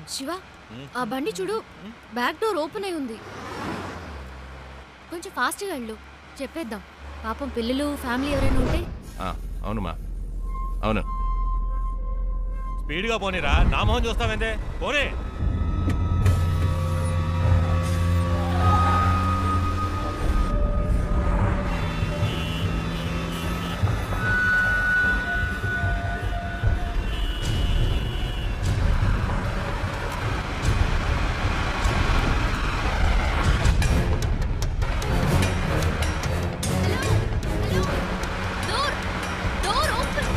శివ ఆ బండి చూడు బ్యాక్ డోర్ ఓపెన్ అయి ఉంది కొంచెం ఫాస్ట్గా వెళ్ళు చెప్పేద్దాం పాపం పిల్లలు ఫ్యామిలీ ఎవరైనా ఉంటే ఆ, అవునుమా అవును స్పీడ్గా పోనీరా నా మొహం చూస్తావేందే పోనీ డోర్ డోర్ ఓపెన్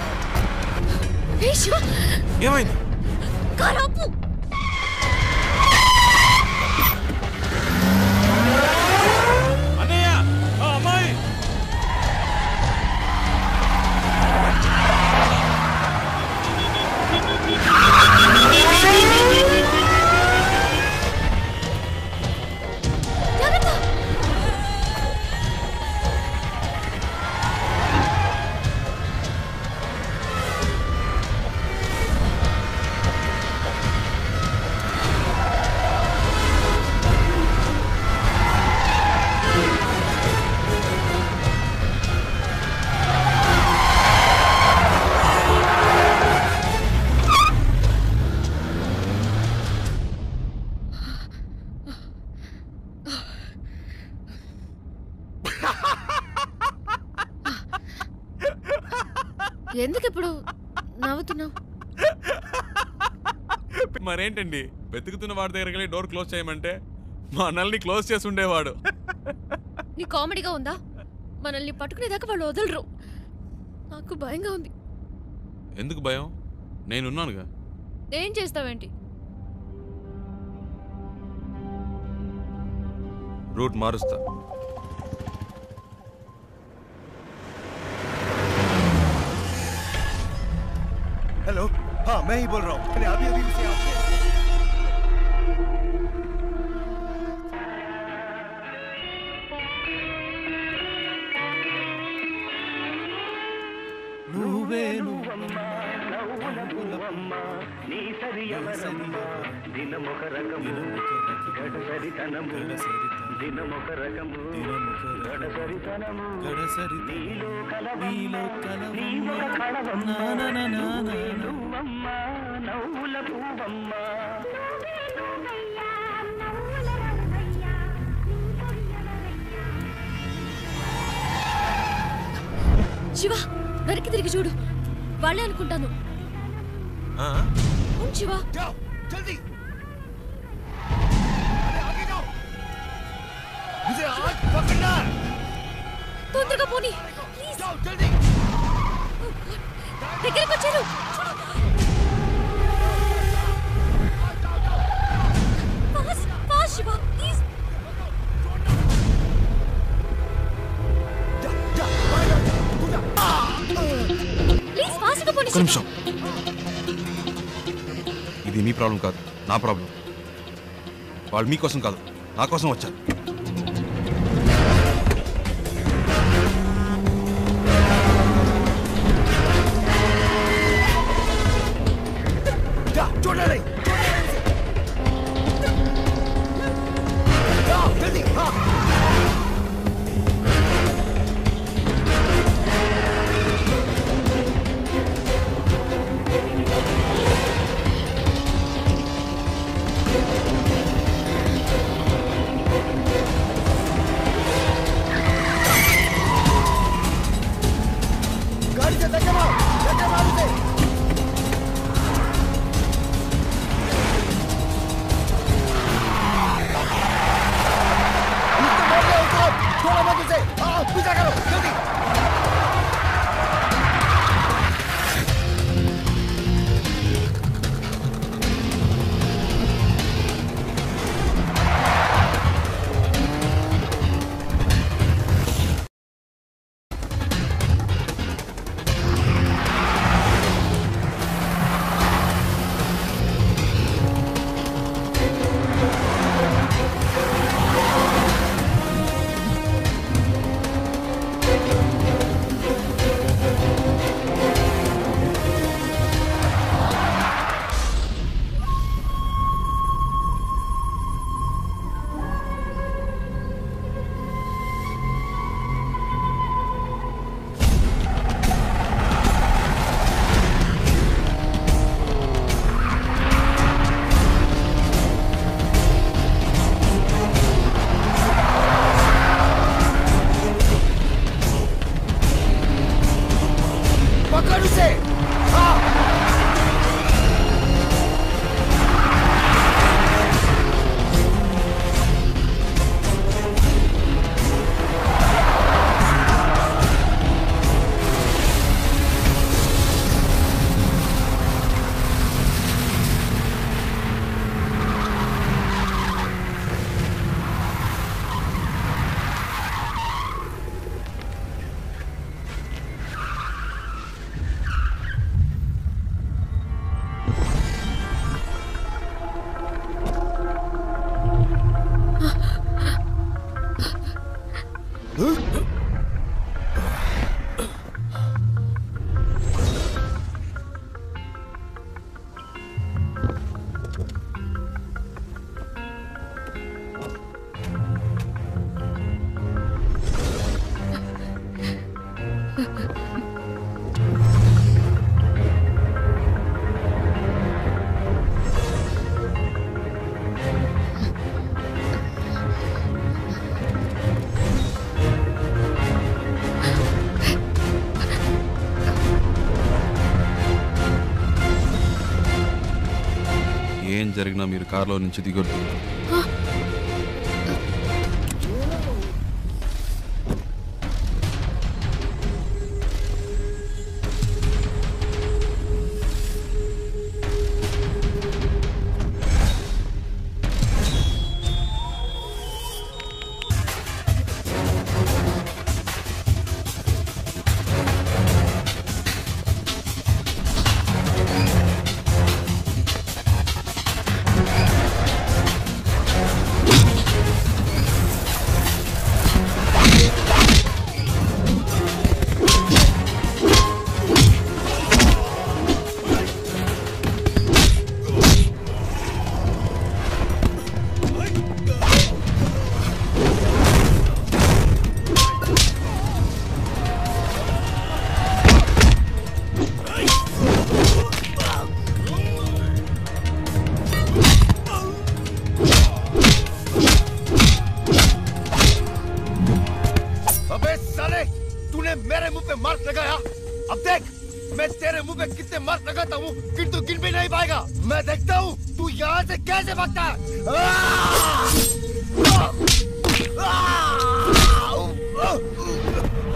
ఏ శివ ఏమైంది కార్ ఆపు అన్నయ్య ఆ అమ్మాయి జాగ్రత్త ఎందుకు ఇప్పుడు నవ్వుతున్నావు మరేంటండి వెతుకుతున్న వాడి దగ్గరికి వెళ్ళి డోర్ క్లోజ్ చేయమంటే మా అన్నల్ని క్లోజ్ చేసి ఉండేవాడు నీ కామెడీగా ఉందా మనల్ని పట్టుకునేదాకా వాళ్ళు వదలరు నాకు భయంగా ఉంది ఎందుకు భయం నేనున్నానుగా ఏం చేస్తావేంటి రూట్ మారుస్తా हेलो हाँ मैं ही बोल रहा हूँ मैंने अभी अभी उसे आपके నువ్వే శివ వెనక్కి తిరిగి చూడు వాళ్ళే అనుకుంటాను అవును శివ जाओ जल्दी अरे आगे जाओ मुझे आज पकड़ना है తొందరగా పోనీ ప్లీజ్ जाओ जल्दी దగ్గరికి వచ్చారు ఫాస్ట్ ఫాస్ట్ శివ ప్లీజ్ जा जा बाहर जा तू जा ప్లీజ్ ఫాస్ట్గా పోనీ ఒక్క నిమిషం ఇది మీ ప్రాబ్లం కాదు నా ప్రాబ్లం వాళ్ళు మీకోసం కాదు నా కోసం వచ్చారు जा छोड़ना नहीं जाओ जल्दी हाँ गाड़ी से धक्का मारो धक्का मारो से ఏం జరిగినా మీరు కారులో నుంచి దిగొద్దు अबे साले तूने मेरे मुंह पे मार्क लगाया अब देख मैं तेरे मुंह पे कितने मार्क लगाता हूँ फिर तू गिन भी नहीं पाएगा मैं देखता हूँ तू यहाँ से कैसे भागता है आह! आह! आह!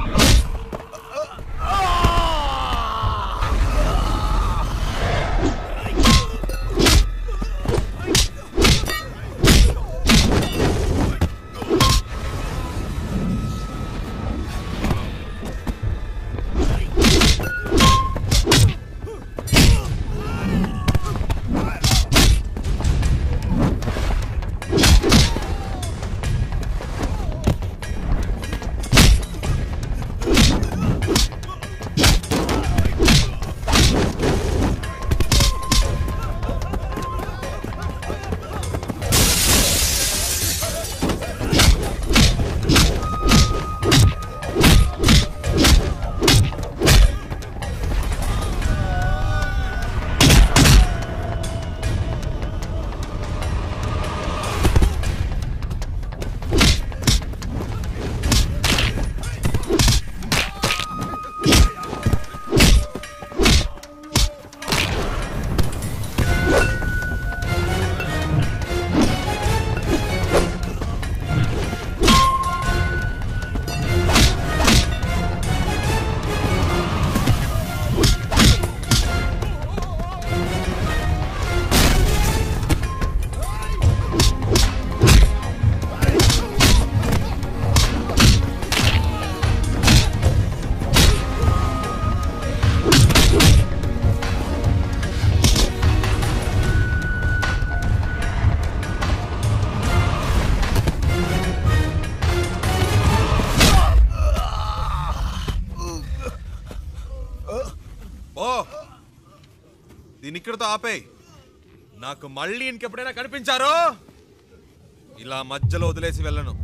ఓ దీని ఇక్కడతో ఆపేయ్ నాకు మళ్ళీ ఇంకెప్పుడైనా కనిపించారో ఇలా మధ్యలో వదిలేసి వెళ్ళను